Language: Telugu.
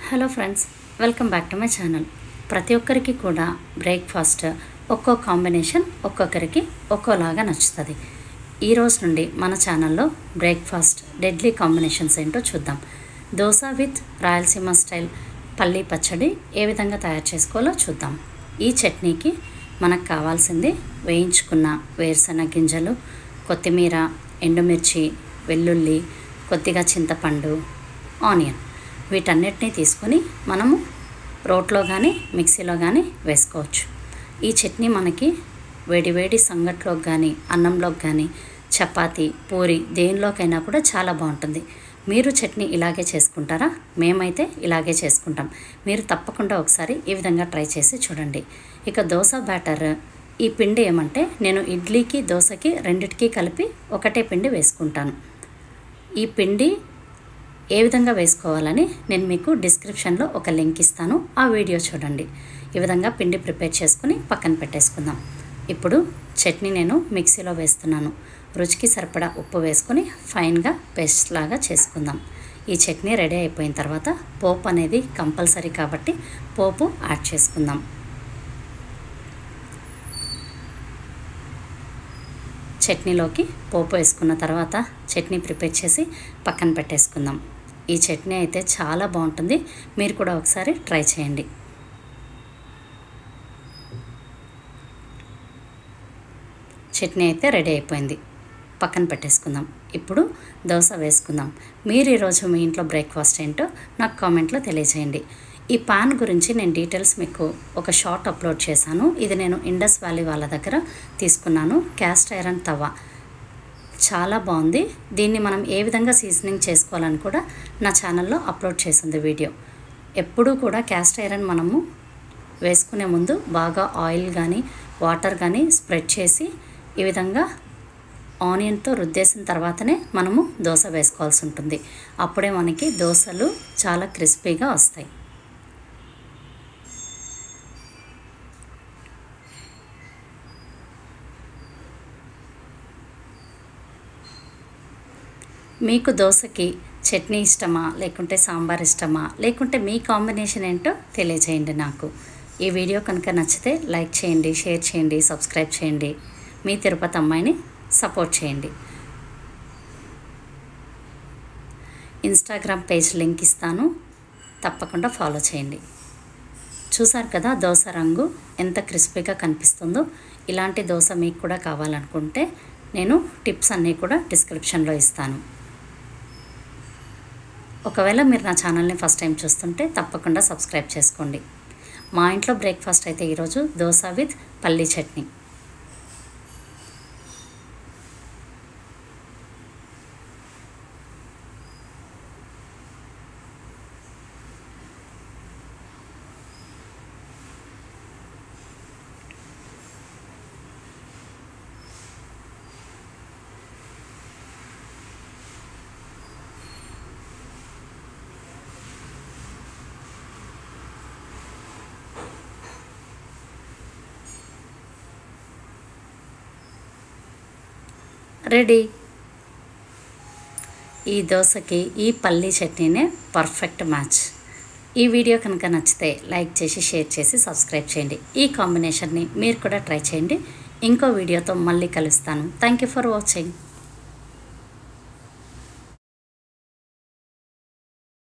hello friends welcome back to my channel ప్రతి ఒక్కరికి కూడా బ్రేక్ఫాస్ట్ ఒక్కో కాంబినేషన్ ఒక్కొక్కరికి ఒక్కోలాగా నచ్చుతుంది ఈ రోజు నుండి మన ఛానల్లో బ్రేక్ఫాస్ట్ డెడ్లీ కాంబినేషన్స్ ఏంటో చూద్దాం దోశ విత్ రాయలసీమ స్టైల్ పల్లీ పచ్చడి ఏ విధంగా తయారు చేసుకోవాలో చూద్దాం ఈ చట్నీకి మనకు కావాల్సింది వేయించుకున్న వేరుశెనగ గింజలు కొత్తిమీర ఎండుమిర్చి వెల్లుల్లి కొద్దిగా చింతపండు ఆనియన్ వీటన్నిటిని తీసుకొని మనము రోట్లో కానీ మిక్సీలో కానీ వేసుకోవచ్చు ఈ చట్నీ మనకి వేడి వేడి సంగట్లోకి కానీ అన్నంలోకి కానీ చపాతి పూరి దేనిలోకైనా కూడా చాలా బాగుంటుంది మీరు చట్నీ ఇలాగే చేసుకుంటారా మేమైతే ఇలాగే చేసుకుంటాం మీరు తప్పకుండా ఒకసారి ఈ విధంగా ట్రై చేసి చూడండి ఇక దోశ బ్యాటర్ ఈ పిండి ఏమంటే నేను ఇడ్లీకి దోశకి రెండిటికి కలిపి ఒకటే పిండి వేసుకుంటాను ఈ పిండి ఏ విధంగా వేసుకోవాలని నేను మీకు డిస్క్రిప్షన్లో ఒక లింక్ ఇస్తాను ఆ వీడియో చూడండి ఈ విధంగా పిండి ప్రిపేర్ చేసుకుని పక్కన పెట్టేసుకుందాం ఇప్పుడు చట్నీ నేను మిక్సీలో వేస్తున్నాను రుచికి సరిపడా ఉప్పు వేసుకొని ఫైన్గా పేస్ట్ లాగా చేసుకుందాం ఈ చట్నీ రెడీ అయిపోయిన తర్వాత పోపు అనేది కంపల్సరీ కాబట్టి పోపు యాడ్ చేసుకుందాం చట్నీలోకి పోపు వేసుకున్న తర్వాత చట్నీ ప్రిపేర్ చేసి పక్కన పెట్టేసుకుందాం ఈ చట్నీ అయితే చాలా బాగుంటుంది మీరు కూడా ఒకసారి ట్రై చేయండి చట్నీ అయితే రెడీ అయిపోయింది పక్కన పెట్టేసుకుందాం ఇప్పుడు దోశ వేసుకుందాం మీరు ఈరోజు మీ ఇంట్లో బ్రేక్ఫాస్ట్ ఏంటో నాకు కామెంట్లో తెలియజేయండి ఈ పాన్ గురించి నేను డీటెయిల్స్ మీకు ఒక షార్ట్ అప్లోడ్ చేశాను ఇది నేను ఇండస్ వ్యాలీ వాళ్ళ దగ్గర తీసుకున్నాను క్యాస్ట్ ఐరన్ తవా చాలా బాగుంది దీన్ని మనం ఏ విధంగా సీజనింగ్ చేసుకోవాలని కూడా నా ఛానల్లో అప్లోడ్ చేసింది వీడియో ఎప్పుడూ కూడా క్యాస్ట్ ఐరన్ మనము వేసుకునే ముందు బాగా ఆయిల్ కానీ వాటర్ కానీ స్ప్రెడ్ చేసి ఈ విధంగా ఆనియన్తో రుద్దేసిన తర్వాతనే మనము దోశ వేసుకోవాల్సి ఉంటుంది అప్పుడే మనకి దోశలు చాలా క్రిస్పీగా వస్తాయి మీకు దోశకి చట్నీ ఇష్టమా లేకుంటే సాంబార్ ఇష్టమా లేకుంటే మీ కాంబినేషన్ ఏంటో తెలియజేయండి నాకు ఈ వీడియో కనుక నచ్చితే లైక్ చేయండి షేర్ చేయండి సబ్స్క్రైబ్ చేయండి మీ తిరుపతి అమ్మాయిని సపోర్ట్ చేయండి ఇన్స్టాగ్రామ్ పేజ్ లింక్ ఇస్తాను తప్పకుండా ఫాలో చేయండి చూసారు కదా దోశ రంగు ఎంత క్రిస్పీగా కనిపిస్తుందో ఇలాంటి దోశ మీకు కూడా కావాలనుకుంటే నేను టిప్స్ అన్నీ కూడా డిస్క్రిప్షన్లో ఇస్తాను ఒకవేళ మీరు నా ఛానల్ని ఫస్ట్ టైం చూస్తుంటే తప్పకుండా సబ్స్క్రైబ్ చేసుకోండి మా ఇంట్లో బ్రేక్ఫాస్ట్ అయితే ఈరోజు దోశ విత్ పల్లీ చట్నీ రెడీ ఈ దోశకి ఈ పల్లీ చట్నీనే పర్ఫెక్ట్ మ్యాచ్ ఈ వీడియో కనుక నచ్చితే లైక్ చేసి షేర్ చేసి సబ్స్క్రైబ్ చేయండి ఈ కాంబినేషన్ని మీరు కూడా ట్రై చేయండి ఇంకో వీడియోతో మళ్ళీ కలుస్తాను థ్యాంక్ యూ ఫర్ వాచింగ్